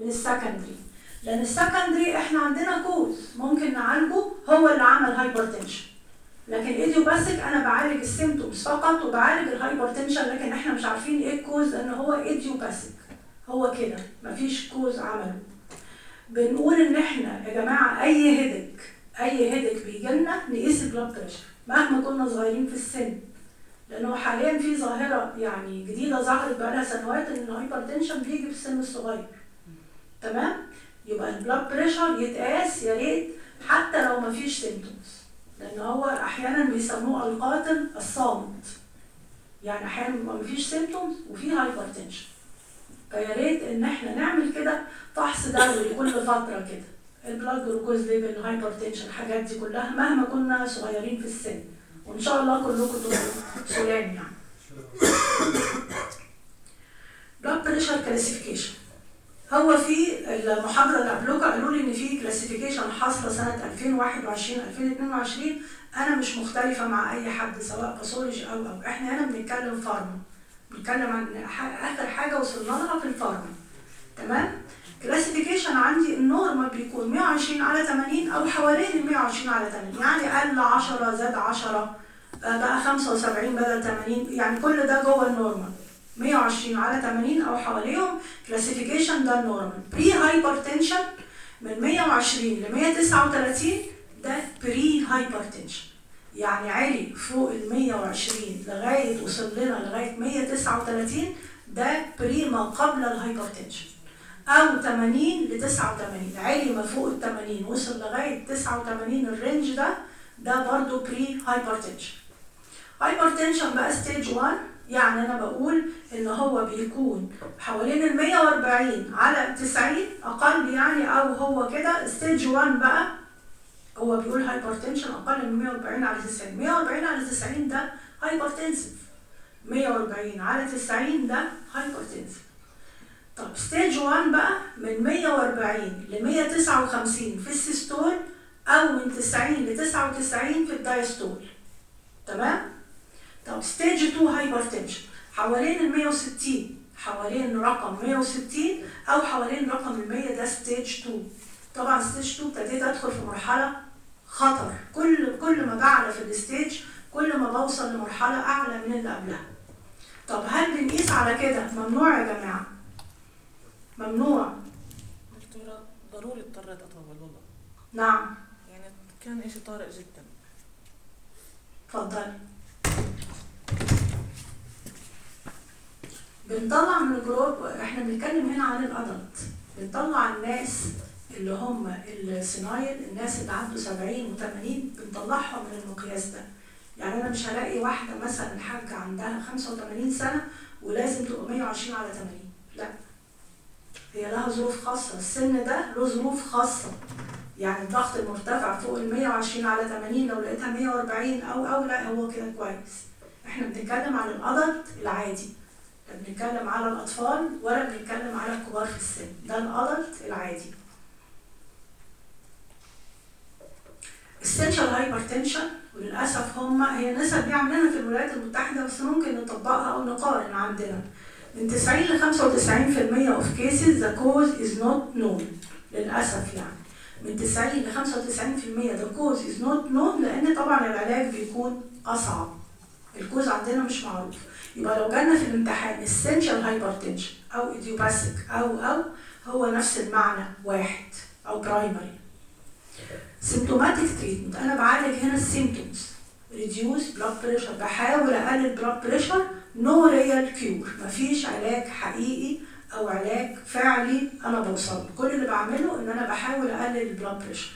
من السكندري لان السكندري احنا عندنا كوز ممكن نعالجه هو اللي عمل هايبرتنشن لكن ايديوباثيك انا بعالج السيمتومز فقط وبعالج الهايبرتنشن لكن احنا مش عارفين ايه الكوز لان هو ايديوباثيك هو كده مفيش كوز عمله بنقول ان احنا يا جماعه اي هيدك اي هيدك بيجي لنا نقيس البلاد بريشر مهما كنا صغيرين في السن لانه حاليا في ظاهره يعني جديده ظهرت بقالها سنوات ان الهايبرتنشن بيجي في السن الصغير تمام يبقى البلاد بريشر يتقاس يا ريت حتى لو مفيش سيمتومز لان هو احيانا بيسموه القاتل الصامت يعني احيانا بيبقى مفيش سيمتومز وفي هايبرتنشن فيا ريت ان احنا نعمل كده فحص دوري كل فتره كده البلاد جلوكوز ليفل الهايبرتنشن الحاجات دي كلها مهما كنا صغيرين في السن وان شاء الله كلكم تبقوا سلام يعني بلاد بريشر كلاسيفيكيشن هو في المحاضره اللي قبلكم قالوا لي ان في كلاسيفيكيشن حاصله سنه 2021 2022 انا مش مختلفه مع اي حد سواء باثولوجي او او احنا هنا بنتكلم فارما بنتكلم عن اخر حاجه وصلنا لها في الفارما تمام كلاسيفيكيشن عندي النورمال بيكون 120 على 80 او حوالين ال 120 على 80 يعني قل 10 زاد 10 بقى 75 بدل 80 يعني كل ده جوه النورمال 120 على 80 او حواليهم كلاسيفيكيشن ده النورمال بري هايبرتنشن من 120 ل 139 ده بري هايبرتنشن يعني عالي فوق ال 120 لغايه وصل لنا لغايه 139 ده بري ما قبل الهايبرتنشن او 80 ل 89 عالي ما فوق ال 80 وصل لغايه 89 الرينج ده ده برضو بري هايبرتنشن هايبرتنشن بقى ستيج 1 يعني انا بقول ان هو بيكون حوالين ال 140 على 90 اقل يعني او هو كده ستيج 1 بقى هو بيقول هايبرتنشن اقل من 140 على 90 140 على 90 ده هايبرتنسيف 140 على 90 ده هايبرتنسيف طب ستيج 1 بقى من 140 ل 159 في السيستول او من 90 ل 99 في الدايستول تمام طب ستيج 2 هايبرتنشن حوالين ال 160 حوالين رقم 160 او حوالين رقم ال 100 ده ستيج 2 طبعا ستيج 2 ابتديت ادخل في مرحله خطر كل كل ما بعلى في الستيج كل ما بوصل لمرحله اعلى من اللي قبلها طب هل بنقيس على كده ممنوع يا جماعه ممنوع دكتورة ضروري اضطريت اطول والله نعم يعني كان اشي طارئ جدا اتفضلي بنطلع من الجروب احنا بنتكلم هنا عن الادلت بنطلع الناس اللي هم السنايل الناس اللي عنده 70 و80 بنطلعهم من المقياس ده يعني انا مش هلاقي واحده مثلا حاجه عندها 85 سنه ولازم تبقى 120 على 80 لا هي لها ظروف خاصه السن ده له ظروف خاصه يعني الضغط المرتفع فوق ال 120 على 80 لو لقيتها 140 او او لا هو كده كويس احنا بنتكلم عن الادلت العادي لا بنتكلم على الاطفال ولا بنتكلم على الكبار في السن ده الادلت العادي essential hypertension وللاسف هم هي نسب دي عاملينها في الولايات المتحده بس ممكن نطبقها او نقارن عندنا من 90 ل 95% of cases the cause is not known للاسف يعني من 90 ل 95% the cause is not known لان طبعا العلاج بيكون اصعب الكوز عندنا مش معروف يبقى لو جالنا في الامتحان essential hypertension او idiopathic او او هو نفس المعنى واحد او primary symptomatic treatment انا بعالج هنا السيمتومز reduce blood pressure بحاول اقلل blood pressure no real cure مفيش علاج حقيقي او علاج فعلي انا بوصل له كل اللي بعمله ان انا بحاول اقلل البلاد بريشر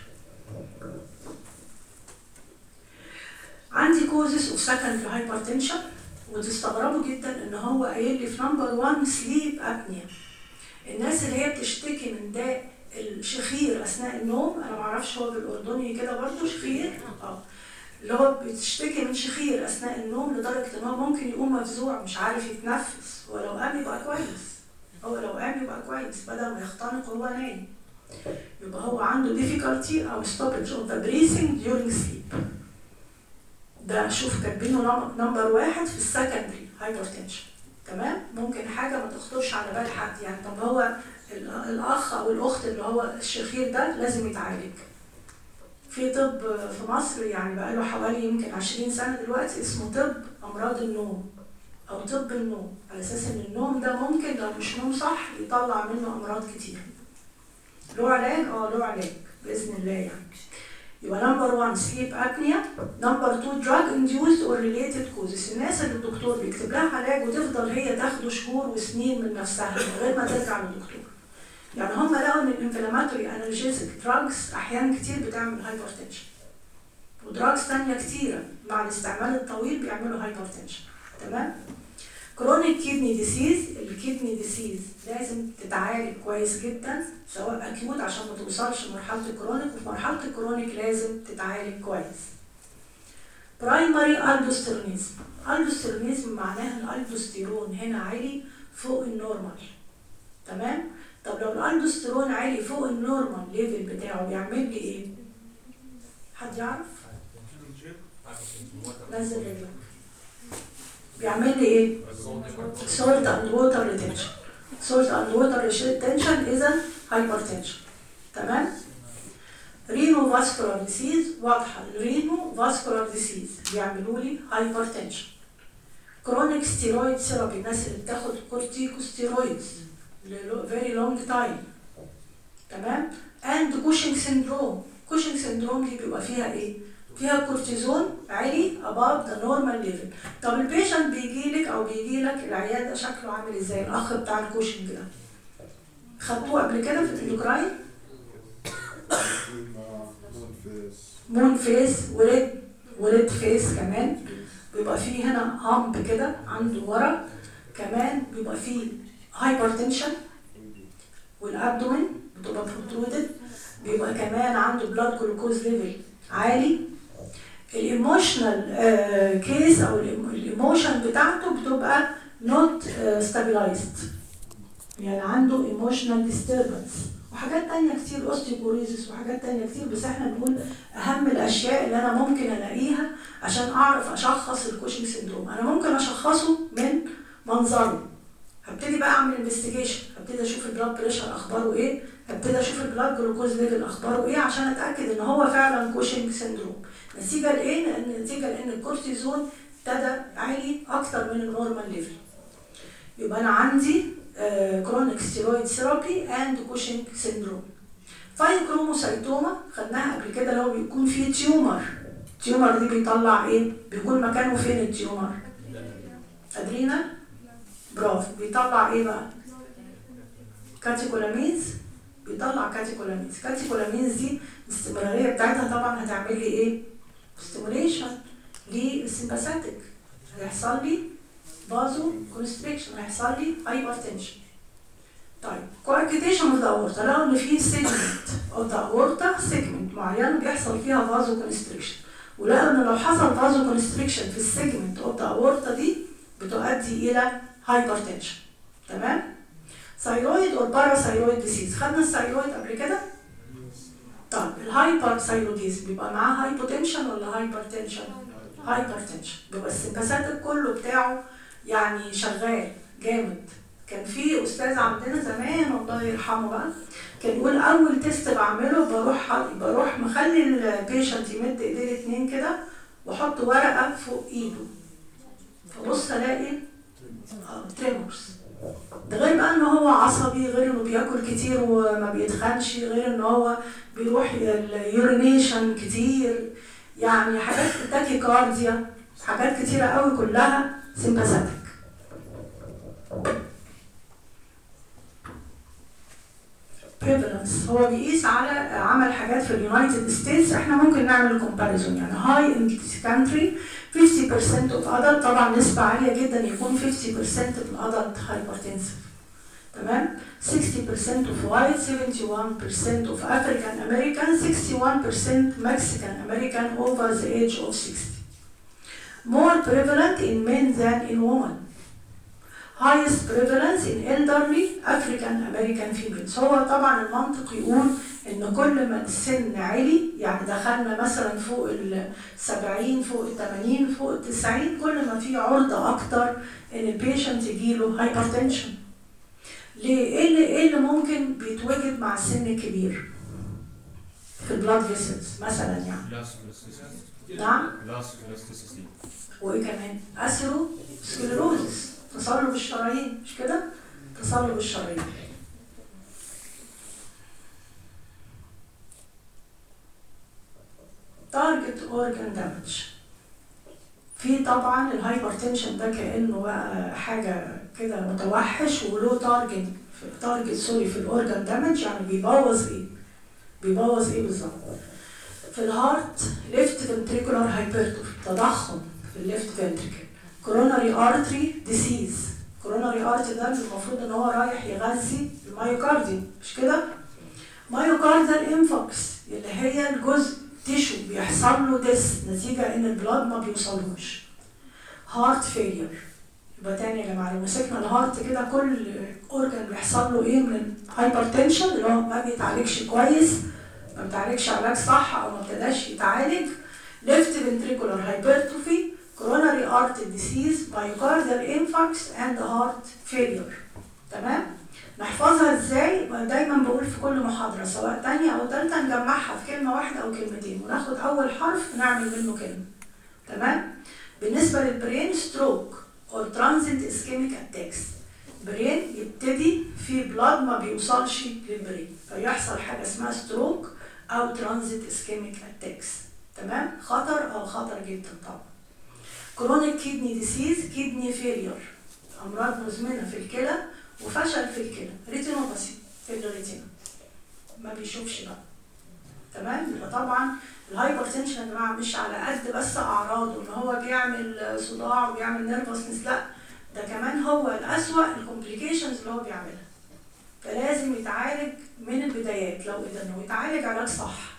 عندي كوزز اوف سكندري هايبرتنشن وتستغربوا جدا ان هو قايل لي في نمبر 1 سليب ابنيا الناس اللي هي بتشتكي من داء الشخير اثناء النوم انا ما اعرفش هو بالاردني كده برضه شخير اه اللي هو بتشتكي من شخير اثناء النوم لدرجه ان هو ممكن يقوم مفزوع مش عارف يتنفس ولو قام يبقى كويس هو لو قام يبقى كويس بدل ما يختنق وهو نايم يبقى هو عنده difficulty او stoppage of the breathing during sleep ده شوف كاتبينه نمبر واحد في السكندري هايبرتنشن تمام ممكن حاجه ما تخطرش على بال حد يعني طب هو ال- الاخ او الاخت اللي هو الشخير ده لازم يتعالج في طب في مصر يعني بقاله حوالي يمكن 20 سنه دلوقتي اسمه طب امراض النوم او طب النوم على اساس ان النوم ده ممكن لو مش نوم صح يطلع منه امراض كتير له علاج اه له علاج باذن الله يعني يبقى نمبر 1 سليب ابنيا نمبر 2 دراج انديوزد اور ريليتد كوزز الناس اللي الدكتور بيكتب لها علاج وتفضل هي تاخده شهور وسنين من نفسها من غير ما ترجع للدكتور يعني هم لقوا ان الانفلاماتوري انالجيزك دراجز احيانا كتير بتعمل هايبرتنشن ودراجز تانية كتيرة مع الاستعمال الطويل بيعملوا هايبرتنشن تمام كرونيك كيدني ديسيز الكيدني ديسيز لازم تتعالج كويس جدا سواء اكيوت عشان ما توصلش لمرحله الكرونيك وفي مرحله الكرونيك لازم تتعالج كويس برايمري الدوستيرونيزم الدوستيرونيزم معناها الالدوستيرون هنا عالي فوق النورمال تمام طب لو الالدوستيرون عالي فوق النورمال ليفل بتاعه بيعمل لي ايه حد يعرف نزل رجلك بيعمل لي ايه salt and water retention salt and water retention اذا hypertension تمام رينو فاسكولار ديسيز واضحه الرينو فاسكولار ديسيز بيعملوا لي hypertension كرونيك ستيرويد ثيرابي الناس اللي بتاخد كورتيكوستيرويدز فيري لونج تايم تمام اند كوشنج سيندروم كوشنج سيندروم دي بيبقى فيها ايه فيها كورتيزون عالي above the normal level طب البيشنت بيجي لك او بيجي لك العيان ده شكله عامل ازاي الاخ بتاع الكوشنج ده خدتوه قبل كده في الاندوكراين مون فيس وريد وريد فيس كمان بيبقى فيه هنا هامب كده عنده ورا كمان بيبقى فيه هايبرتنشن والابدومين بتبقى بروترودد بيبقى كمان عنده بلاد جلوكوز ليفل عالي الايموشنال كيس او الايموشن بتاعته بتبقى نوت ستابلايزد يعني عنده ايموشنال ديستربنس وحاجات تانية كتير اوستيوبوريزس وحاجات تانية كتير بس احنا بنقول اهم الاشياء اللي انا ممكن الاقيها عشان اعرف اشخص الكوشنج سيندروم انا ممكن اشخصه من منظره هبتدي بقى اعمل انفستيجيشن هبتدي اشوف البلاد بريشر اخباره ايه هبتدي اشوف البلاد جلوكوز ليفل اخباره ايه عشان اتاكد ان هو فعلا كوشنج سيندروم نتيجه لايه لان نتيجه لان الكورتيزون ابتدى عالي اكتر من النورمال ليفل يبقى انا عندي كرونيك ستيرويد ثيرابي اند كوشنج سيندروم فايكروموسايتوما خدناها قبل كده اللي هو بيكون فيه تيومر التيومر دي بيطلع ايه بيكون مكانه فين التيومر ادرينا برافو بيطلع ايه بقى كاتيكولامينز بيطلع كاتيكولامينز كاتيكولامينز دي الاستمراريه بتاعتها طبعا هتعمل لي ايه ستيموليشن للسمباثيك هيحصل لي فازو كونستريكشن هيحصل لي هايبرتنشن طيب كواركيتيشن اوف ذا اورتا لو ان في سيجمنت اوف ذا اورتا سيجمنت معينه بيحصل فيها فازو كونستريكشن ولقوا ان لو حصل فازو كونستريكشن في السيجمنت اوف ذا اورتا دي بتؤدي الى هايبرتنشن تمام ثايرويد اور باراثايرويد ديسيز خدنا الثايرويد قبل كده طب الهايبر ثايروديزم بيبقى معاه هايبوتنشن ولا هايبرتنشن هايبرتنشن بيبقى السمباثيك كله بتاعه يعني شغال جامد كان في استاذ عندنا زمان الله يرحمه بقى كان يقول اول تيست بعمله بروح بروح مخلي البيشنت يمد ايديه الاثنين كده واحط ورقه فوق ايده فبص الاقي تريمورز ده غير بقى ان هو عصبي غير انه بياكل كتير وما بيتخنش غير ان هو بيروح اليورينيشن كتير يعني حاجات تاكيكارديا حاجات كتيرة قوي كلها سمباثيك prevalence هو بيقيس على عمل حاجات في اليونايتد ستيتس احنا ممكن نعمل كومباريزون يعني هاي ان كانتري 50% of adult طبعا نسبة عالية جدا يكون 50% من adult hypertensive تمام 60% of white 71% of African American 61% Mexican American over the age of 60 more prevalent in men than in women highest prevalence in elderly African American females هو طبعا المنطق يقول ان كل ما السن عالي يعني دخلنا مثلا فوق ال 70 فوق ال 80 فوق ال 90 كل ما في عرضه اكتر ان البيشنت يجيله هايبرتنشن ليه ايه اللي ايه اللي ممكن بيتوجد مع السن الكبير في البلاد فيسلز مثلا يعني Glass elasticity. نعم Glass elasticity. وايه كمان اثيرو سكليروزس تصلب الشرايين مش كده تصلب الشرايين تارجت اورجان دامج في طبعا الهايبرتنشن ده كانه بقى حاجه كده متوحش وله تارجت تارجت سوري في الاورجان دامج يعني بيبوظ ايه بيبوظ ايه بالظبط في الهارت ليفت فنتريكولار هايبرتروفي تضخم في الليفت فنتريكل كوروناري ارتري ديسيز كوروناري ارتري ده المفروض ان هو رايح يغذي المايوكارديوم مش كده مايوكاردال انفكس اللي هي الجزء تيشو بيحصل له ديس نتيجه ان البلاد ما بيوصلهوش هارت فيلير يبقى تاني يا جماعه لو مسكنا الهارت كده كل اورجان بيحصل له ايه من الهايبرتنشن اللي هو ما بيتعالجش كويس ما بيتعالجش علاج صح او ما ابتداش يتعالج left ventricular hypertrophy coronary artery disease myocardial infarct and heart failure تمام نحفظها ازاي دايما بقول في كل محاضره سواء تانية او تالتة نجمعها في كلمه واحده او كلمتين وناخد اول حرف نعمل منه كلمه تمام بالنسبه للبرين ستروك او ترانزيت اسكيميك اتاكس برين يبتدي في بلاد ما بيوصلش للبرين فيحصل حاجه اسمها ستروك او ترانزيت اسكيميك اتاكس تمام خطر او خطر جدا طبعا كرونيك كيدني ديسيز كيدني فيلير امراض مزمنه في الكلى وفشل في الكلى ريتينوباثي في الريتينا ما بيشوفش بقى تمام يبقى طبعا الهايبرتنشن يا جماعه مش على قد بس اعراضه ان هو بيعمل صداع وبيعمل نيرفسنس لا ده كمان هو الاسوأ الكومبليكيشنز اللي هو بيعملها فلازم يتعالج من البدايات لو قدرنا ويتعالج علاج صح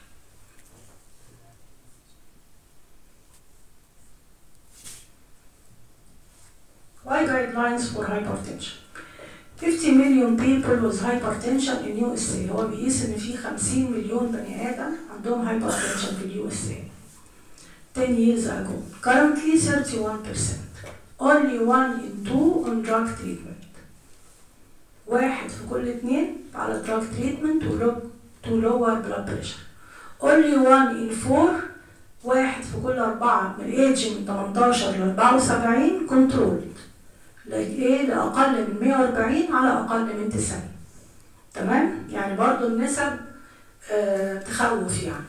Why guidelines for hypertension? 50 million people with hypertension in USA هو بيقيس ان في 50 مليون بني ادم عندهم hypertension في اليو اس اي 10 years ago currently 31% only one in two on drug treatment واحد في كل اتنين على drug treatment to, low, to lower blood pressure only one in four واحد في كل أربعة من ايج من 18 ل 74 controlled ايه لأقل من 140 على أقل من 90 تمام يعني برضو النسب آه تخوف يعني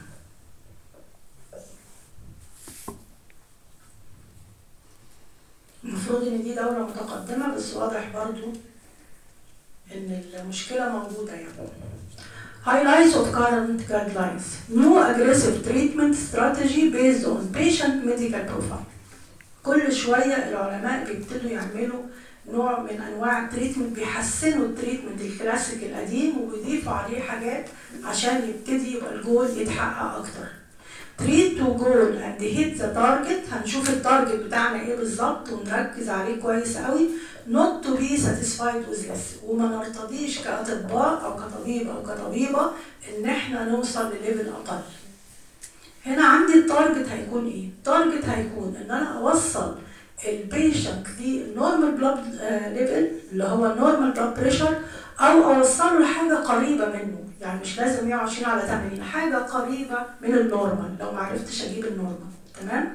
المفروض ان دي دولة متقدمة بس واضح برضو ان المشكلة موجودة يعني Highlights of current guidelines. No aggressive treatment strategy based on patient medical profile. كل شويه العلماء بيبتدوا يعملوا نوع من انواع التريتمنت بيحسنوا التريتمنت الكلاسيك القديم وبيضيفوا عليه حاجات عشان يبتدي يبقى الجول يتحقق اكتر تريد تو جول اند هيت ذا تارجت هنشوف التارجت بتاعنا ايه بالظبط ونركز عليه كويس قوي not to be satisfied with less وما نرتضيش كاطباء او كطبيب او كطبيبه ان احنا نوصل لليفل اقل هنا عندي التارجت هيكون ايه؟ التارجت هيكون ان انا اوصل البيشنت للنورمال بلاد ليفل اللي هو النورمال بلاد بريشر او اوصله لحاجه قريبه منه يعني مش لازم 120 على 80 حاجه قريبه من النورمال لو ما عرفتش اجيب النورمال تمام؟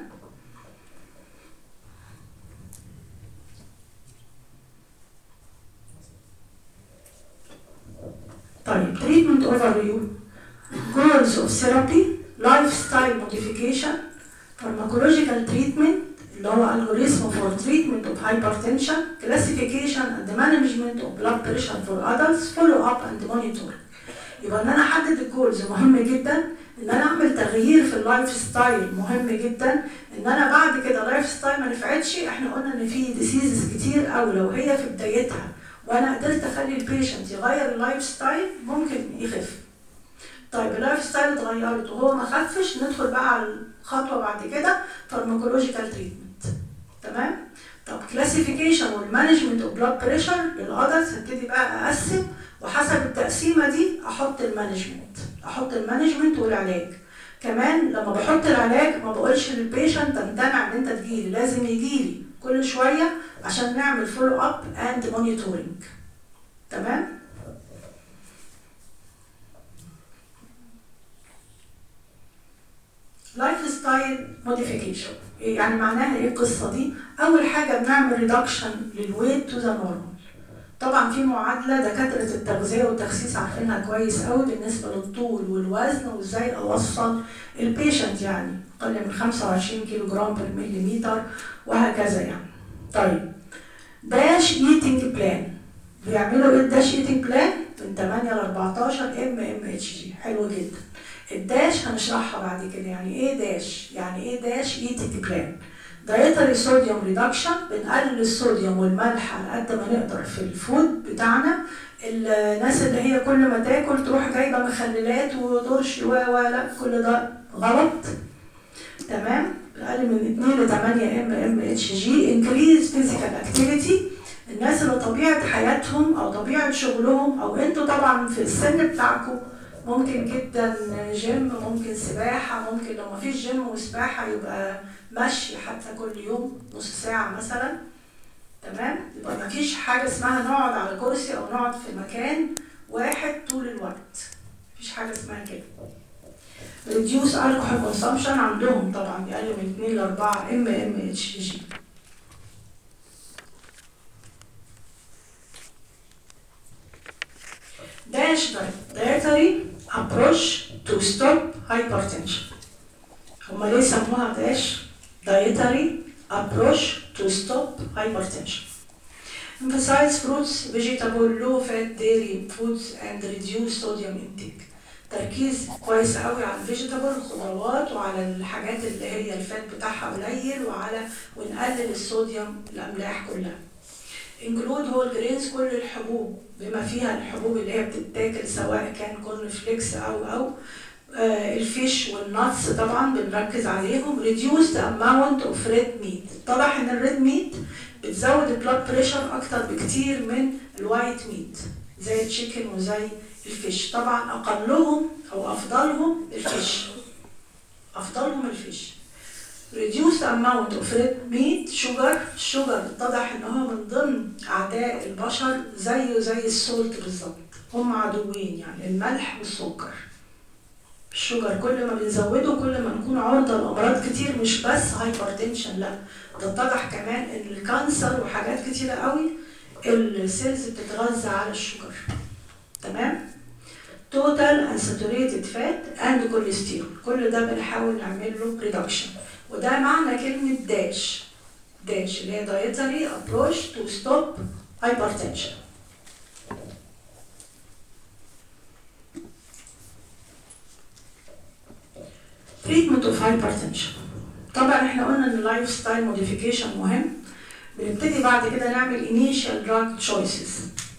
طيب تريتمنت اوفر فيو جولز اوف ثيرابي لايف ستايل موديفيكيشن pharmacological treatment اللي هو algorithm for treatment of hypertension classification and management of blood pressure for adults follow up and monitoring يبقى ان انا احدد الجولز مهم جدا ان انا اعمل تغيير في اللايف ستايل مهم جدا ان انا بعد كده اللايف ستايل ما نفعتش احنا قلنا ان في ديسيزز كتير قوي لو هي في بدايتها وانا قدرت اخلي البيشنت يغير اللايف ستايل ممكن يخف طيب اللايف ستايل اتغيرت وهو ما خفش ندخل بقى على الخطوه بعد كده فارماكولوجيكال تريتمنت تمام طب كلاسيفيكيشن والمانجمنت اوف بلاد بريشر للادلتس هبتدي بقى اقسم وحسب التقسيمه دي احط المانجمنت احط المانجمنت والعلاج كمان لما بحط العلاج ما بقولش للبيشنت تمتنع ان انت تجيلي لازم يجيلي كل شويه عشان نعمل فولو اب اند مونيتورنج تمام لايف ستايل موديفيكيشن يعني معناها ايه القصه دي اول حاجه بنعمل ريدكشن للويت تو ذا نورمال طبعا في معادله دكاتره التغذيه والتخسيس عارفينها كويس قوي بالنسبه للطول والوزن وازاي اوصل البيشنت يعني اقل من 25 كيلو جرام بر مليمتر وهكذا يعني طيب داش ايتنج بلان بيعملوا ايه الداش ايتنج بلان من 8 ل 14 ام ام اتش جي حلو جدا الداش هنشرحها بعد كده يعني ايه داش يعني ايه داش ايتنج بلان دايتري صوديوم ريدكشن بنقلل الصوديوم والملح على قد ما نقدر في الفود بتاعنا الناس اللي هي كل ما تاكل تروح جايبه مخللات وترش و و لا كل ده غلط تمام اقل من 2 ل 8 ام ام اتش جي انكريز فيزيكال اكتيفيتي الناس اللي طبيعه حياتهم او طبيعه شغلهم او انتوا طبعا في السن بتاعكم ممكن جدا جيم ممكن سباحه ممكن لو ما فيش جيم وسباحه يبقى مشي حتى كل يوم نص ساعه مثلا تمام يبقى ما فيش حاجه اسمها نقعد على كرسي او نقعد في مكان واحد طول الوقت مفيش حاجه اسمها كده reduce alcohol consumption عندهم طبعا بيقلل من 2 ل 4 ام ام اتش جي dash dietary approach to stop hypertension هما ليه سموها dash dietary approach to stop hypertension emphasize fruits vegetable low fat dairy foods and reduce sodium intake تركيز كويس قوي على الفيجيتابل الخضروات وعلى الحاجات اللي هي الفات بتاعها قليل وعلى ونقلل الصوديوم الاملاح كلها انكلود هول جرينز كل الحبوب بما فيها الحبوب اللي هي بتتاكل سواء كان كورن فليكس او او آه الفيش والناتس طبعا بنركز عليهم reduce the amount of red meat اتضح ان الريد ميت بتزود البلاد بريشر اكتر بكتير من الوايت ميت زي التشيكن وزي الفيش طبعا اقلهم او افضلهم الفيش افضلهم الفيش reduce the amount of red meat sugar الشجر اتضح ان هو من ضمن اعداء البشر زيه زي السولت بالظبط هم عدوين يعني الملح والسكر الشجر كل ما بنزوده كل ما نكون عرضة لأمراض كتير مش بس هايبرتنشن لا ده اتضح كمان ان الكانسر وحاجات كتيرة قوي السيلز بتتغذى على الشجر تمام توتال انساتوريتد فات اند كوليسترول كل ده بنحاول نعمل له ريدكشن وده معنى كلمة داش داش اللي هي dietary approach to stop hypertension treatment of hypertension طبعا احنا قلنا ان اللايف ستايل موديفيكيشن مهم بنبتدي بعد كده نعمل initial drug choices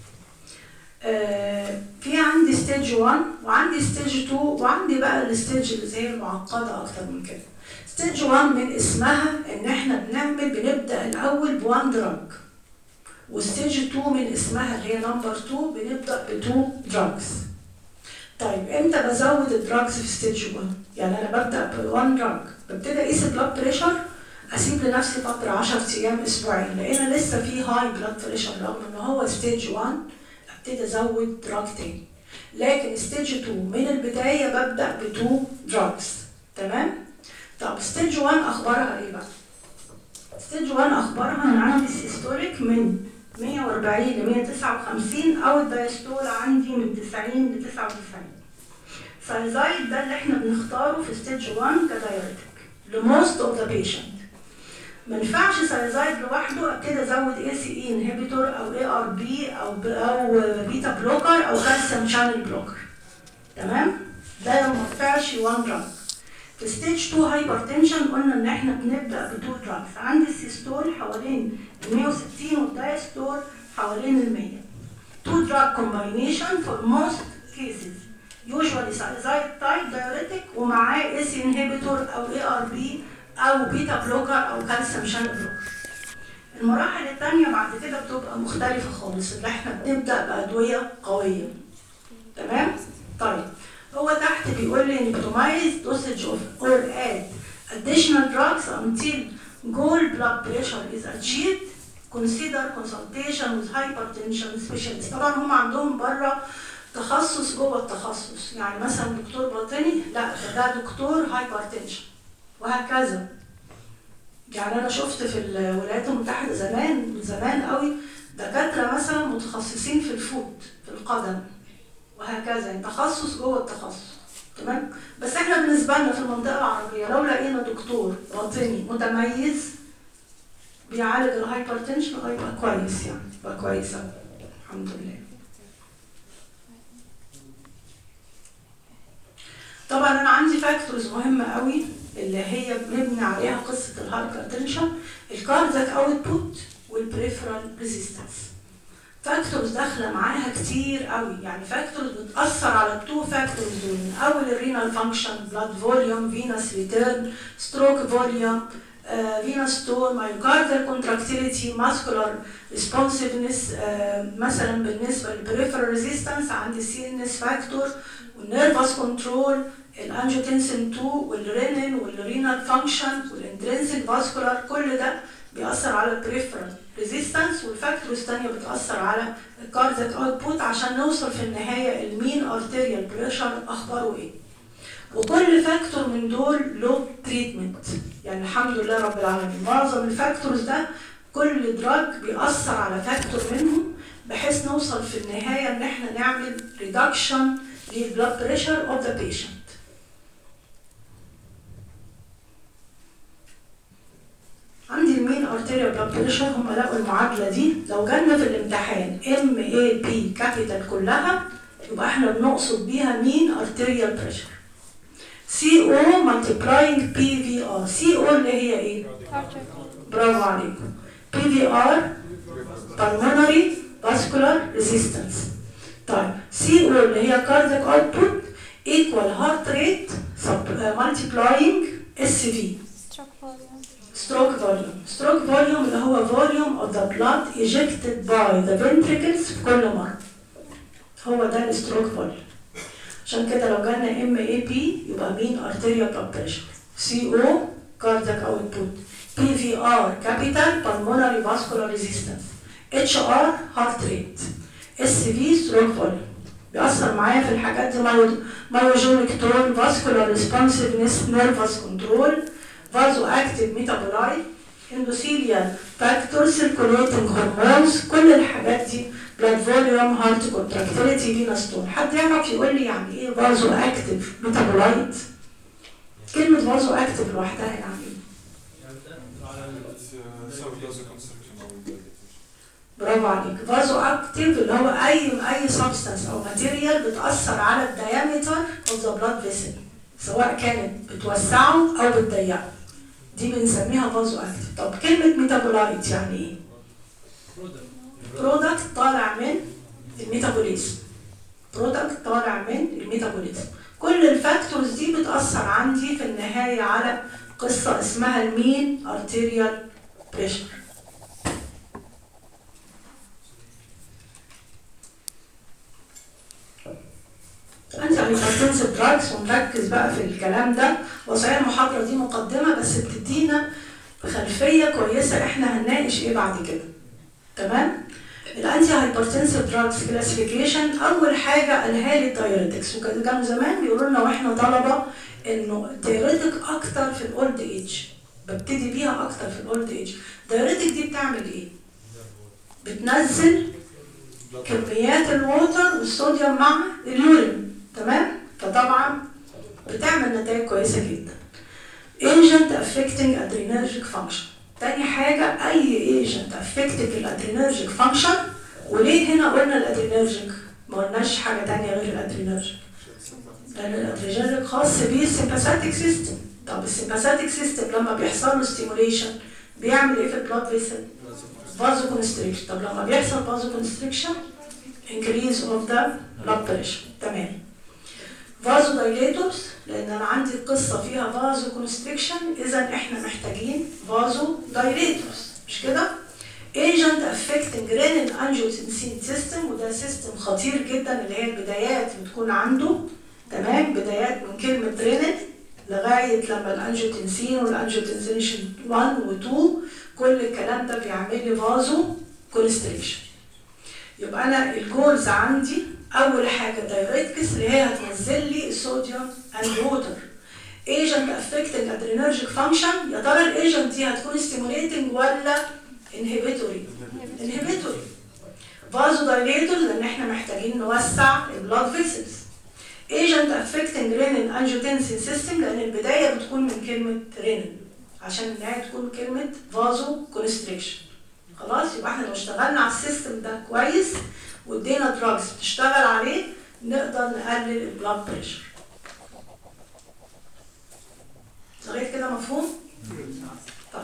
آه في عندي ستيج 1 وعندي ستيج 2 وعندي بقى الستيج اللي زي المعقده اكتر من كده ستيج 1 من اسمها ان احنا بنعمل بنبدا الاول بوان دراج وستيج 2 من اسمها اللي هي نمبر 2 بنبدا ب 2 دراجز طيب امتى بزود الدراجز في ستيج 1 يعني انا ببدا بوان دراج ببتدي اقيس البلاد بريشر اسيب لنفسي فتره 10 ايام اسبوعين لقينا لسه في هاي بلاد بريشر رغم ان هو ستيج 1 ابتدي ازود دراج تاني لكن ستيج 2 من البدايه ببدا ب 2 دراجز تمام طب ستيج 1 اخبارها ايه بقى ستيج 1 اخبارها انا عندي سيستوليك من 140 ل 159 او الدايستول عندي من 90 ل 99 سايزايد ده اللي احنا بنختاره في ستيج 1 كدايريتك لموست اوف ذا بيشنت ما ينفعش سايزايد لوحده ابتدي ازود اي سي اي انهبيتور او اي ار بي او ب او بيتا بلوكر او كالسيوم شانل بلوكر تمام ده ما ينفعش 1 دراج في ستيج 2 هايبرتنشن قلنا ان احنا بنبدا ب 2 دراجز عندي السيستول حوالين ال 160 والدايستول حوالين ال 100 2 دراج كومباينيشن فور موست كيسز يوجوالي سايزايد تايب دايوريتك ومعاه اي سي انهبيتور او اي ار بي او بيتا بلوكر او كالسيوم شانل بلوكر المراحل الثانية بعد كده بتبقى مختلفة خالص اللي احنا بنبدأ بأدوية قوية تمام؟ طيب هو تحت بيقول لي minimize dosage of or add additional drugs until goal blood pressure is achieved consider consultation with hypertension specialist طبعا هم عندهم بره تخصص جوه التخصص يعني مثلا دكتور باطني لا ده, ده دكتور هايبرتنشن وهكذا يعني انا شفت في الولايات المتحده زمان من زمان قوي دكاتره مثلا متخصصين في الفوت في القدم وهكذا يعني تخصص جوه التخصص تمام بس احنا بالنسبه لنا في المنطقه العربيه لو لقينا دكتور باطني متميز بيعالج الهايبرتنشن هيبقى كويس يعني يبقى كويس أوي. الحمد لله طبعا انا عندي فاكتورز مهمه قوي اللي هي بنبني عليها قصه الهايبرتنشن الكاردياك اوتبوت والبريفرال ريزيستنس فاكتورز داخله معاها كتير قوي يعني فاكتورز بتاثر على التو فاكتورز دول من اول الرينال فانكشن بلاد فوليوم فينس ريتيرن ستروك فوليوم فينس تون مايوكاردال كونتراكتيليتي ماسكولار ريسبونسيفنس مثلا بالنسبه للبريفرال ريزيستنس عندي سي ان اس فاكتور والنيرفس كنترول الانجيوتنسين 2 والرينين والرينال فانكشن والانترنسيك فاسكولار كل ده بيأثر على البريفرال ريزيستنس والفاكتورز الثانيه بتأثر على الكاردياك اوتبوت عشان نوصل في النهايه المين ارتيريال بريشر اخباره ايه وكل فاكتور من دول له تريتمنت يعني الحمد لله رب العالمين معظم الفاكتورز ده كل دراج بيأثر على فاكتور منهم بحيث نوصل في النهايه ان احنا نعمل ريدكشن للبلاد بريشر اوف ذا بيشنت عندي المين ارتيريال بلاد بريشر هم لقوا المعادله دي لو جالنا في الامتحان ام اي بي كابيتال كلها يبقى احنا بنقصد بيها مين ارتيريال بريشر سي او مالتيبلاينج بي في ار سي او اللي هي ايه؟ برافو عليكم بي في ار pulmonary vascular resistance طيب سي او اللي هي cardiac output equal heart rate sub- uh, multiplying SCV stroke volume stroke volume اللي هو volume of the blood ejected by the ventricles في كل مرة هو ده الستروك فوليوم عشان كده لو جالنا ام اي بي يبقى مين arterial blood pressure سي او cardiac output بي في ار capital pulmonary vascular resistance اتش ار heart rate اس في stroke volume بيأثر معايا في الحاجات دي مايوجينيك تون فاسكولار ريسبونسيفنس نيرفس كنترول فازو اكتيف ميتابولايت اندوثيليال فاكتور سيركوليتنج هرمونز كل الحاجات دي بلاد فوليوم هارت كونتراكتيليتي فينس تون حد يعرف يقول لي يعني ايه فازو اكتيف ميتابولايت كلمة فازو اكتيف لوحدها يعني ايه؟ برافو عليك فازو اكتيف اللي هو اي اي سبستانس او ماتيريال بتاثر على الديامتر اوف ذا بلاد فيسل سواء كانت بتوسعه او بتضيقه دي بنسميها فازو اكتيف طب كلمه ميتابولايت يعني ايه برودكت طالع من الميتابوليزم برودكت طالع من الميتابوليزم كل الفاكتورز دي بتاثر عندي في النهايه على قصه اسمها المين ارتيريال بريشر انت هايبرتنسيف دراجز ونركز بقى في الكلام ده وصحيح المحاضره دي مقدمه بس بتدينا خلفيه كويسه احنا هنناقش ايه بعد كده تمام الانتي هايبرتنسيف دراجز كلاسيفيكيشن اول حاجه قالها لي الدايريتكس وكانوا زمان بيقولوا لنا واحنا طلبه انه الدايريتك اكتر في الاولد ايج ببتدي بيها اكتر في الاولد ايج الدايريتك دي بتعمل ايه بتنزل كميات الووتر والصوديوم مع اليورين تمام فطبعا بتعمل نتائج كويسه جدا agent affecting adrenergic function تاني حاجة أي agent affecting الادرينرجيك function وليه هنا قلنا الادرينرجيك ما قلناش حاجة تانية غير الادرينرجيك لأن الادرينرجيك خاص بيه السيمباثيك سيستم طب السيمباثيك سيستم لما بيحصل له ستيموليشن بيعمل ايه في البلاد فيسل؟ فازو كونستريكشن طب لما بيحصل فازو كونستريكشن increase of the blood pressure تمام فازو دايليتورز لان انا عندي قصه فيها فازو كونستريكشن اذا احنا محتاجين فازو دايليتورز مش كده ايجنت افكتنج رينين انجيوتنسين سيستم وده سيستم خطير جدا اللي هي البدايات بتكون عنده تمام بدايات من كلمه رينين لغايه لما الانجيوتنسين والانجيوتنسين 1 و2 كل الكلام ده بيعمل لي فازو كونستريكشن يبقى انا الجولز عندي اول حاجه دايريتكس اللي هي هتنزل لي الصوديوم اند ووتر ايجنت افكتنج ادرينرجيك فانكشن يا ترى الايجنت دي هتكون ستيموليتنج ولا انهبيتوري انهبيتوري فازو دايليتور لان احنا محتاجين نوسع البلاد فيسلز ايجنت افكتنج رينين انجيوتنسين سيستم لان البدايه بتكون من كلمه رينين عشان النهايه تكون كلمه فازو كونستريكشن خلاص يبقى احنا لو اشتغلنا على السيستم ده كويس وادينا دراجز تشتغل عليه نقدر نقلل البلاد بريشر لغايه كده مفهوم؟ طيب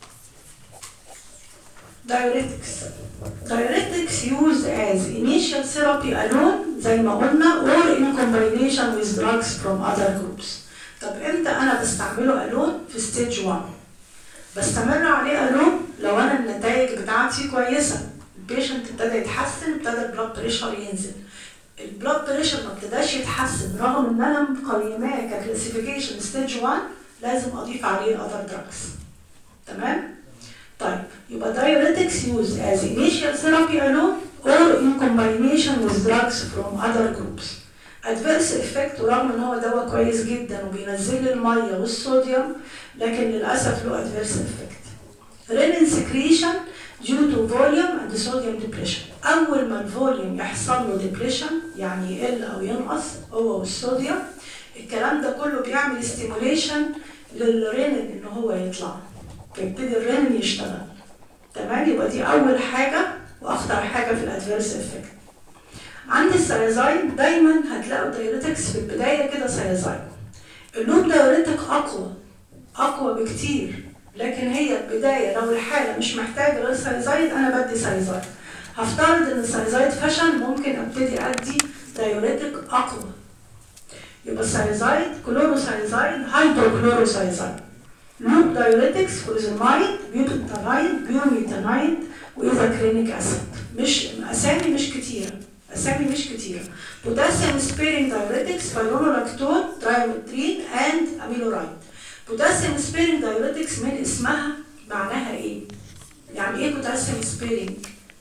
diuretics diuretics used as initial therapy alone زي ما قلنا or in combination with drugs from other groups طب امتى انا بستعمله alone في stage 1 بستمر عليه alone لو انا النتائج بتاعتي كويسه البيشنت ابتدى يتحسن ابتدى البلاد بريشر ينزل البلاد بريشر ما ابتداش يتحسن رغم ان انا مقيماه ككلاسيفيكيشن ستيج 1 لازم اضيف عليه الاذر دراجز تمام طيب يبقى diuretics used as initial therapy alone or in combination with drugs from other groups adverse effect ورغم ان هو دواء كويس جدا وبينزل لي الميه والصوديوم لكن للاسف له adverse effect renin secretion due to volume and sodium depletion اول ما الفوليوم يحصل له depletion يعني يقل او ينقص هو والصوديوم الكلام ده كله بيعمل ستيموليشن للرينين ان هو يطلع فيبتدي الرينين يشتغل تمام يبقى دي اول حاجه واخطر حاجه في الادفيرس افكت عند السيازايد دايما هتلاقوا دايوريتكس في البدايه كده سيازايد اللوب دايوريتك اقوى اقوى بكتير لكن هي البدايه لو الحاله مش محتاجه غير سيازايد انا بدي سيازايد هفترض ان السيازايد فشل ممكن ابتدي ادي دايوريتك اقوى يبقى السيازايد كلوروسيازايد هيدروكلوروسيازايد لوب دايوريتكس فورزمايد بيوتنتالايد بيوميتانايد واذا كلينيك اسيد مش اسامي مش كتيره اسامي مش كتيره بوتاسيوم سبيرنج دايوريتكس فايرونولاكتون ترايمترين اند اميلورايد بوتاسيوم سبيرنج دايوريتكس من اسمها معناها ايه يعني ايه بوتاسيوم سبيرنج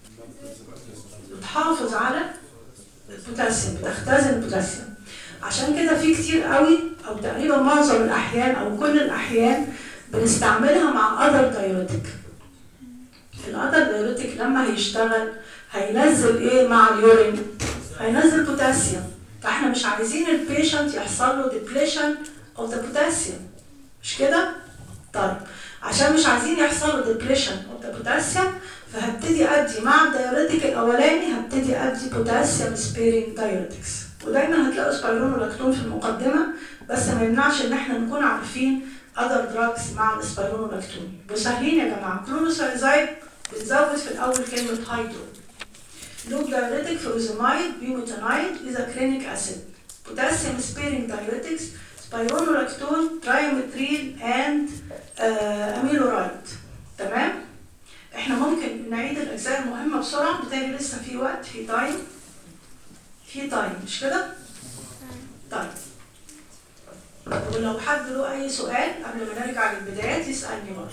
بتحافظ على البوتاسيوم بتختزن البوتاسيوم عشان كده في كتير قوي او تقريبا معظم الاحيان او كل الاحيان بنستعملها مع اذر دايوريتك الاذر دايوريتك لما هيشتغل هينزل ايه مع اليورين هينزل بوتاسيوم فاحنا مش عايزين البيشنت يحصل له ديبليشن اوف ذا بوتاسيوم مش كده طيب عشان مش عايزين يحصل له ديبليشن اوف ذا بوتاسيوم فهبتدي ادي مع الدايوريتك الاولاني هبتدي ادي بوتاسيوم سبيرنج دايوريتكس ودايما هتلاقوا سبايرونولاكتون في المقدمه بس ما يمنعش ان احنا نكون عارفين اذر دراجز مع السبايرونولاكتون وسهلين يا جماعه كلونوسايزايد بتزود في الاول كلمه هيدرو لوب دايوريتك فروزمايد بيوميتانايد اذا كلينيك اسيد بوتاسيوم سبيرنج دايوريتكس سبايرونولاكتون ترايمترين اند اميلورايد تمام احنا ممكن نعيد الاجزاء المهمه بسرعه بالتالي لسه في وقت في تايم في تايم مش كده؟ طيب ولو حد له اي سؤال قبل ما نرجع للبدايات يسالني برضه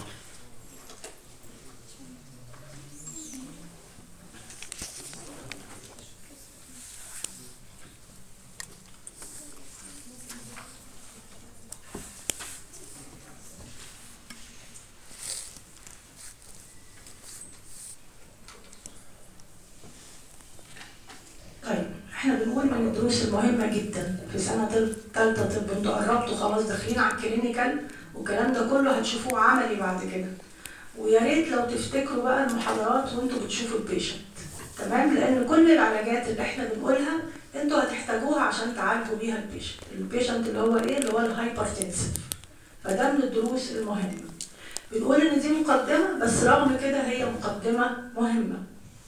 طيب احنا بنقول من الدروس المهمه جدا في سنه تل- تالته طب انتوا قربتوا خلاص داخلين على الكلينيكال والكلام ده كله هتشوفوه عملي بعد كده ويا ريت لو تفتكروا بقى المحاضرات وانتوا بتشوفوا البيشنت تمام لان كل العلاجات اللي احنا بنقولها انتوا هتحتاجوها عشان تعالجوا بيها البيشنت البيشنت اللي هو ايه اللي هو الهايبرتنسيف فده من الدروس المهمه بنقول ان دي مقدمه بس رغم كده هي مقدمه مهمه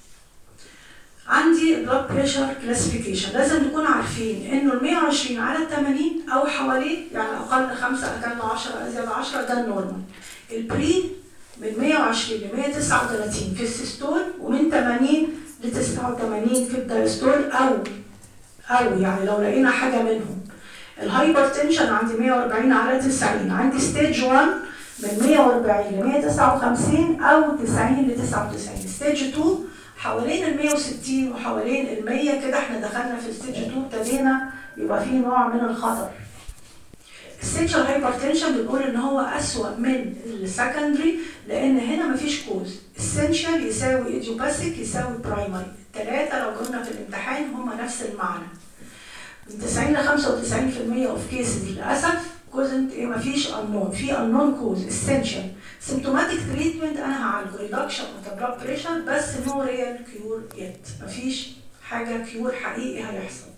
عندي بلاد بريشر كلاسيفيكيشن لازم نكون عارفين انه ال 120 على 80 او حواليه يعني اقل 5 اقل 10 ازيد 10 ده النورمال البري من 120 ل 139 في السيستول ومن 80 ل 89 في الدايستول او او يعني لو لقينا حاجه منهم الهايبرتنشن عندي 140 على 90 عندي ستيج 1 من 140 ل 159 او 90 ل 99 ستيج 2 حوالين ال 160 وحوالين ال 100 كده احنا دخلنا في ستيج 2 ابتدينا يبقى في نوع من الخطر السكشوال هايبرتنشن بنقول ان هو اسوأ من السكندري لان هنا مفيش كوز essential يساوي ايديوباثيك يساوي برايمري الثلاثه لو قلنا في الامتحان هما نفس المعنى من 90 ل 95% اوف كيسز للاسف كوزنت ايه مفيش unknown في unknown كوز essential symptomatic treatment انا هعالجه reduction of the blood pressure بس no real cure yet مفيش حاجه كيور حقيقي هيحصل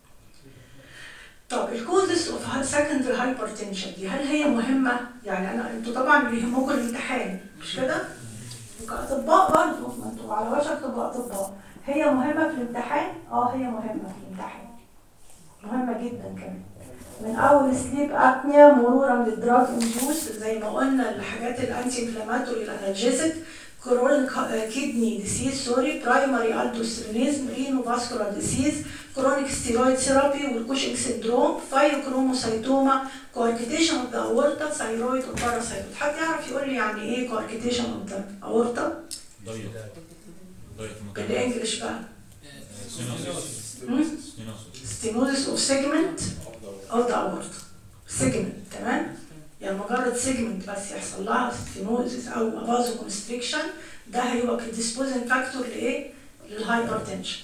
طب الكوزس اوف سكندري هايبرتنشن دي هل هي مهمه؟ يعني انا انتوا طبعا بيهمكم الامتحان مش كده؟ كاطباء برضه ما انتوا على وشك تبقوا اطباء هي مهمه في الامتحان؟ اه هي مهمه في الامتحان مهمه جدا كمان من اول سليب ابنيا مرورا للدراج انديوس زي ما قلنا الحاجات الانتي انفلاماتوري الانالجيزك كرونيك كيدني ديسيز سوري برايمري الدوسترينيزم رينو فاسكولار ديسيز كرونيك ستيرويد ثيرابي والكوشنج سيندروم فايوكروموسايتوما كواركيتيشن اوف ذا اورتا ثايرويد وباراسايرويد حد يعرف يقول لي يعني ايه كواركيتيشن اوف ذا اورتا ضيق ضيق مكان بالانجلش بقى ستينوسس ستينوزس اوف سيجمنت اوف ذا اورتا سيجمنت تمام يعني مجرد سيجمنت بس يحصل لها ستينوزس او فازو كونستريكشن ده هيبقى predisposing فاكتور لايه؟ للهايبرتنشن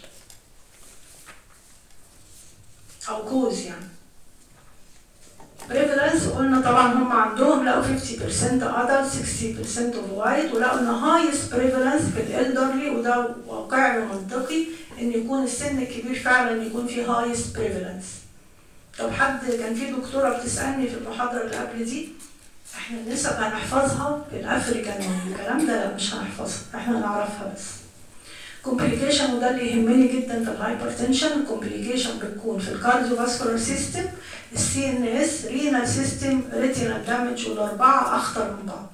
او كوز يعني بريفالنس قلنا طبعا هم عندهم لقوا 50% adult 60% of white ولقوا ان highest prevalence في الالدرلي وده واقعي ومنطقي ان يكون السن الكبير فعلا يكون فيه highest prevalence طب حد كان في دكتوره بتسالني في المحاضره اللي قبل دي احنا النسب هنحفظها في الافريكان الكلام ده لا مش هنحفظها احنا نعرفها بس كومبليكيشن وده اللي يهمني جدا في الهايبرتنشن الكومبليكيشن بتكون في الكارديو فاسكولار سيستم السي ان اس رينال سيستم ريتينال دامج والاربعه اخطر من بعض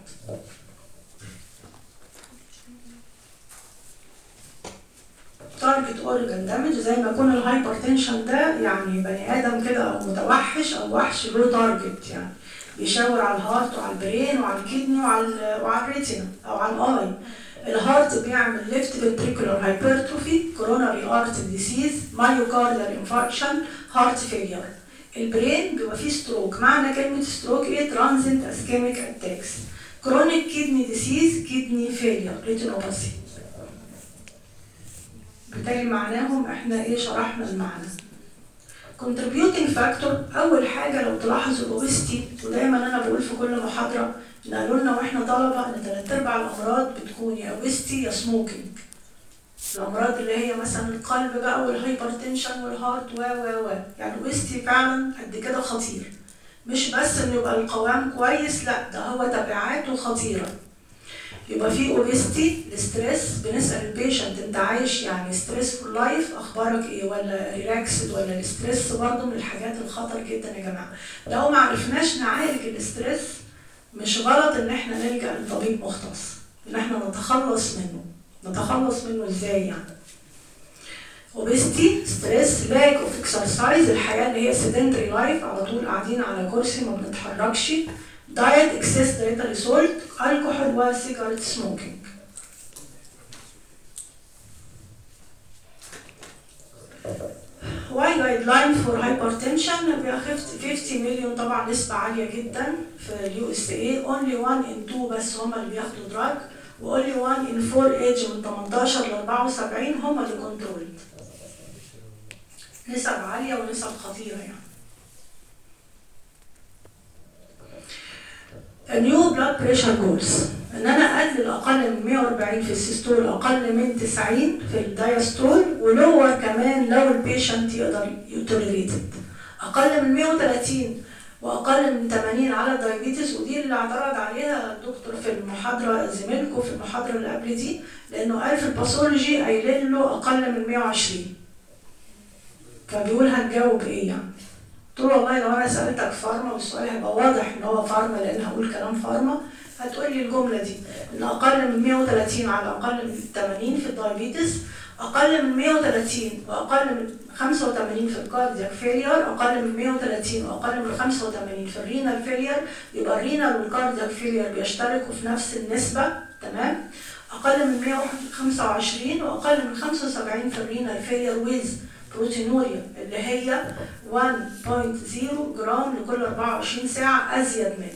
تارجت اورجان دامج زي ما يكون الهايبرتنشن ده يعني بني ادم كده او متوحش او وحش له تارجت يعني بيشاور على الهارت وعلى البرين وعلى الكدني وعلى وعلى الريتينا او على الاي الهارت بيعمل ليفت ventricular hypertrophy coronary artery disease myocardial infarction heart failure البرين بيبقى فيه ستروك معنى كلمة ستروك ايه transient ischemic attacks chronic kidney disease kidney failure retinopathy بالتالي معناهم احنا ايه شرحنا المعنى contributing factor اول حاجه لو تلاحظوا الاوبستي ودايما انا بقول في كل محاضره ان قالوا لنا واحنا طلبه ان ثلاث ارباع الامراض بتكون يا اوبستي يا سموكينج الامراض اللي هي مثلا القلب بقى والهايبرتنشن والهارت و و و يعني الاوبستي فعلا قد كده خطير مش بس انه يبقى القوام كويس لا ده هو تبعاته خطيره يبقى في اوبستي الستريس بنسال البيشنت انت عايش يعني ستريس فور لايف اخبارك ايه ولا ريلاكسد ولا الستريس برضه من الحاجات الخطر جدا يا جماعه لو ما عرفناش نعالج الستريس مش غلط ان احنا نلجا لطبيب مختص ان احنا نتخلص منه نتخلص منه ازاي يعني اوبستي ستريس لاك اوف اكسرسايز الحياه اللي هي سيدنتري لايف على طول قاعدين على كرسي ما بنتحركش دايت اكسس دايتري سولت الكحول وسيجارة سموكينج واي جايد لاين فور هايبرتنشن بيبقى 50 مليون طبعا نسبة عالية جدا في اليو اس اي اونلي 1 ان 2 بس هم اللي بياخدوا دراج واونلي 1 ان 4 ايج من 18 ل 74 هم اللي كنترولد نسب عالية ونسب خطيرة يعني نيو بلاد بريشر جولز ان انا اقلل اقل من 140 في السيستول اقل من 90 في الدايستول ولور كمان لو البيشنت يقدر يتوليريتد اقل من 130 واقل من 80 على الدايابيتس ودي اللي اعترض عليها الدكتور في المحاضره زميلكم في المحاضره اللي قبل دي لانه قال في الباثولوجي قايلين له اقل من 120 فبيقول هتجاوب ايه يعني قلت له والله لو انا سالتك فارما والسؤال هيبقى واضح ان هو فارما لان هقول كلام فارما هتقول لي الجمله دي ان اقل من 130 على اقل من 80 في الدايابيتس اقل من 130 واقل من 85 في الكاردياك فيلير اقل من 130 واقل من 85 في الرينال فيلير يبقى الرينال والكاردياك فيلير بيشتركوا في نفس النسبه تمام اقل من 125 واقل من 75 في الرينال فيلير ويز بروتينوريا اللي هي 1.0 جرام لكل 24 ساعه ازيد من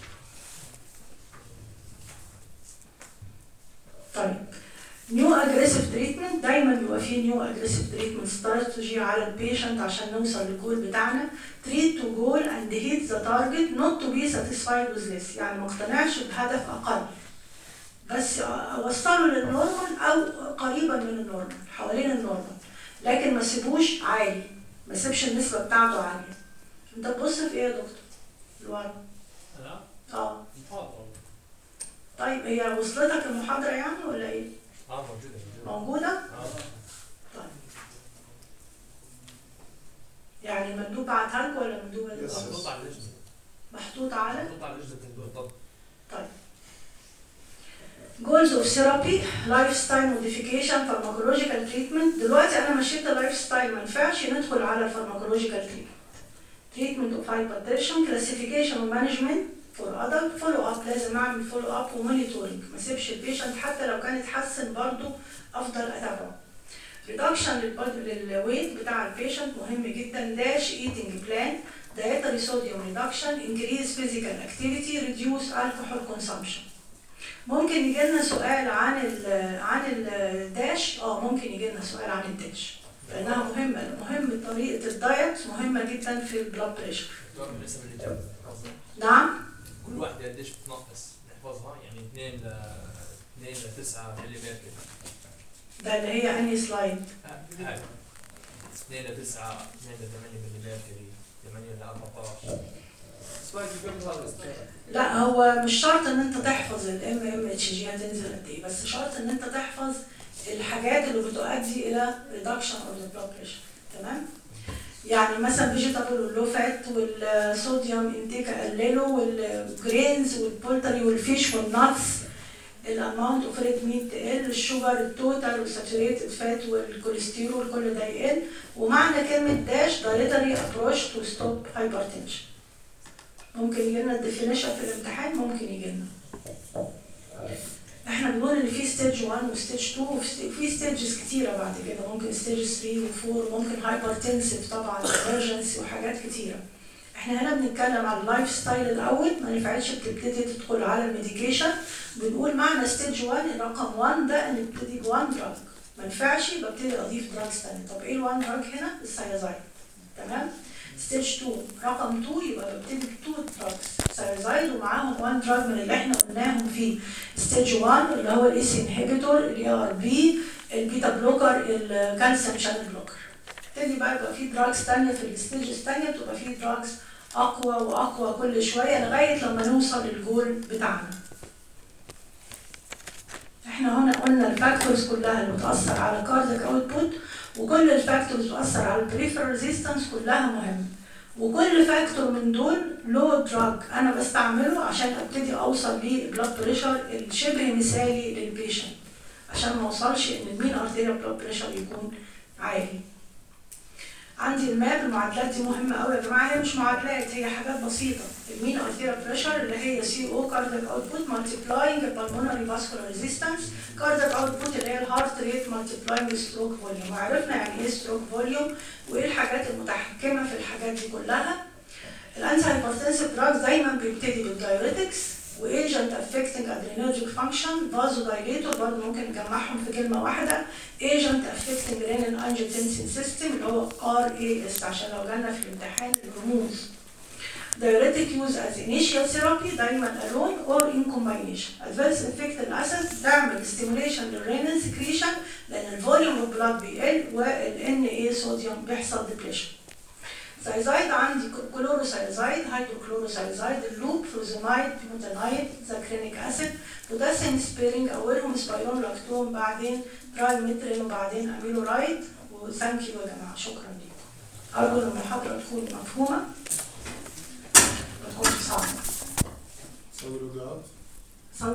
طيب نيو اجريسيف تريتمنت دايما بيبقى فيه نيو اجريسيف تريتمنت استراتيجي على البيشنت عشان نوصل للجول بتاعنا تريت تو جول اند هيت ذا تارجت نوت تو بي ساتيسفايد وذ ليس يعني ما اقتنعش بهدف اقل بس اوصله للنورمال او قريبا من النورمال حوالين النورمال لكن ما سيبوش عالي ما سيبش النسبه بتاعته عاليه انت تبص في ايه يا دكتور؟ الورق لا اه محاضرة طيب هي وصلتك المحاضره يعني ولا ايه؟ اه موجودة موجوده؟ اه طيب يعني مندوب بعتها لكم ولا مندوب Yes, yes. محطوط على اللجنة محطوط على محطوط على لجنة الضبط طيب جولز اوف ثيرابي لايف ستايل موديفيكيشن فارماكولوجيكال تريتمنت دلوقتي انا مشيت اللايف ستايل ما ينفعش ندخل على الفارماكولوجيكال تريتمنت تريتمنت اوف هايبرتنشن كلاسيفيكيشن ومانجمنت فور ادلت فولو اب لازم اعمل فولو اب ومونيتورنج ما اسيبش البيشنت حتى لو كان اتحسن برضه افضل اتابعه ريدكشن للويت بتاع البيشنت مهم جدا داش ايتنج بلان dietary sodium reduction increase physical activity reduce alcohol consumption ممكن يجي لنا سؤال عن ال عن الداش اه ممكن يجي لنا سؤال عن الداش لانها مهمه مهم طريقه الدايت مهمه جدا في البلاد بريشر دكتور الاسم اللي جاب نعم كل واحدة قديش بتنقص نحفظها يعني 2 ل 2 ل 9 ملي متر ده اللي هي انهي سلايد هاي 2 ل 9 2 ل 8 ملي متر 8 ل 14 سلايد اللي قبل هذا لا هو مش شرط ان انت تحفظ الام ام اتش جي هتنزل قد ايه بس شرط ان انت تحفظ الحاجات اللي بتؤدي الى ريدكشن اوف ذا بلاد بريشر تمام يعني مثلا فيجيتابل واللو فات والصوديوم انتيك قلله والجرينز والبولتري والفيش والناتس الاماونت اوف ريد ميت تقل الشوجر التوتال والساتوريتد فات والكوليسترول كل ده يقل ومعنى كلمه داش دايتري ابروش تو ستوب هايبرتنشن ممكن يجي لنا الديفينيشن في الامتحان ممكن يجي لنا احنا بنقول ان في ستيج 1 وستيج 2 وفي ستيجز كتيره بعد كده ممكن ستيج 3 و4 ممكن هايبرتنسيف طبعا emergency وحاجات كتيره احنا هنا بنتكلم على اللايف ستايل الاول ما ينفعش بتبتدي تدخل على الميديكيشن بنقول معنى ستيج 1 رقم 1 ده ان نبتدي ب 1 دراج ما ينفعش ببتدي اضيف دراجز ثانيه طب ايه ال 1 دراج هنا السيازايد تمام ستيج 2 رقم 2 يبقى ببتدي ب 2 دراجز سيازايد ومعاهم 1 دراج من اللي احنا قلناهم في ستيج 1 اللي هو الاس انهبيتور الاي ار بي البيتا بلوكر الكالسيوم شانل بلوكر تبتدي بقى يبقى في دراجز ثانيه في الستيج الثانيه بتبقى في دراجز اقوى واقوى كل شويه لغايه لما نوصل للجول بتاعنا احنا هنا قلنا الفاكتورز كلها اللي بتاثر على كاردياك اوتبوت وكل الفاكتورز بتاثر على البريفرال ريزيستنس كلها مهمه وكل فاكتور من دول له دراج انا بستعمله عشان ابتدي اوصل للبلاد بريشر الشبه مثالي للبيشنت عشان ما اوصلش ان المين ارتيريال بلاد بريشر يكون عالي عندي الماب المعادلات دي مهمه قوي يا جماعه هي مش معادلات هي حاجات بسيطه المين ارتيريال بريشر اللي هي سي او كاردياك اوتبوت مالتيبلاينج البلمونري فاسكولار ريزيستنس كاردياك اوتبوت اللي هي الهارت ريت مالتيبلاينج ستروك فوليوم وعرفنا يعني ايه ستروك فوليوم وايه الحاجات المتحكمه في الحاجات دي كلها الانتي هايبرتنسيف دراجز دايما بيبتدي بالدايوريتكس وايجنت افكتنج ادرينرجيك فانكشن فازو دايليتور برضه ممكن نجمعهم في كلمه واحده ايجنت افكتنج رينين انجيوتنسين سيستم اللي هو ار اي اس عشان لو جالنا في الامتحان الرموز diuretic use as initial therapy دايما alone or in combination adverse effect الاسيد تعمل stimulation للرينين secretion لان الفوليوم اوف بلاد بيقل والان اي صوديوم بيحصل ديبليشن سايزايد عندي كلوروسايزايد هيدروكلوروسايزايد اللوب فلوزيمايد بيوتانايد زاكرينيك اسيد بوتاسيوم سبيرنج اولهم سبايرون لاكتون بعدين ترايمترين وبعدين اميلورايد وثانك يو يا جماعه شكرا لكم ارجو ان المحاضره تكون مفهومه ما تكونش صعبه سوي له قاعد